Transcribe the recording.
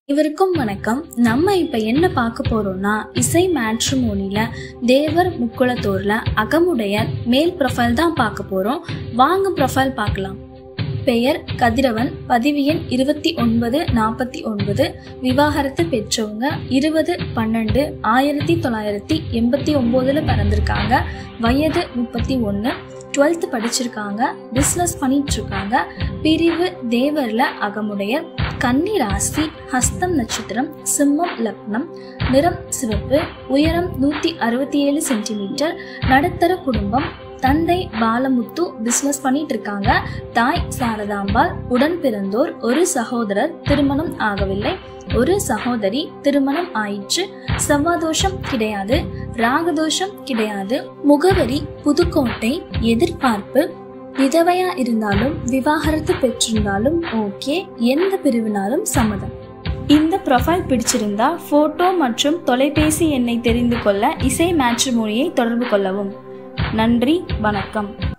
இவருக்கும் வணக்கம் நம்ம இப்ப என்ன பார்க்க போறோம்னா இசை மேட்ரிமோனில தேவர் முக்குளத்தூர்ல அகமுடைய மேல் ப்ரொஃபைல் தான் பார்க்க போறோம் வாங்க ப்ரொஃபைல் பார்க்கலாம் பெயர் கதிரவன் பதிவு எண் இருபத்தி ஒன்பது நாற்பத்தி ஒன்பது விவாகரத்து பெற்றவங்க இருபது பன்னெண்டு ஆயிரத்தி தொள்ளாயிரத்தி எண்பத்தி ஒம்போதில் பிறந்திருக்காங்க வயது முப்பத்தி ஒன்று டுவெல்த்து படிச்சிருக்காங்க பிஸ்னஸ் பண்ணிட்டு இருக்காங்க பிரிவு தேவர்ல அகமுடைய கன்னி ராசி ஹஸ்தம் நட்சத்திரம் சிம்மம் லக்னம் நிறம் சிவப்பு உயரம் நூற்றி அறுபத்தி ஏழு சென்டிமீட்டர் நடுத்தர குடும்பம் தந்தை பாலமுத்து பிஸ்னஸ் பண்ணிட்டு இருக்காங்க தாய் சாரதாம்பாள் உடன் பிறந்தோர் ஒரு சகோதரர் திருமணம் ஆகவில்லை ஒரு சகோதரி திருமணம் ஆயிற்று செவ்வாதோஷம் கிடையாது ராகதோஷம் கிடையாது முகவரி புதுக்கோட்டை எதிர்பார்ப்பு விதவையா இருந்தாலும் விவாகரத்து பெற்றிருந்தாலும் ஓகே எந்த பிரிவினாலும் சம்மதம் இந்த ப்ரொஃபைல் பிடிச்சிருந்தா ஃபோட்டோ மற்றும் தொலைபேசி எண்ணை தெரிந்து கொள்ள இசை மேட்ரிமோனியை தொடர்பு கொள்ளவும் நன்றி வணக்கம்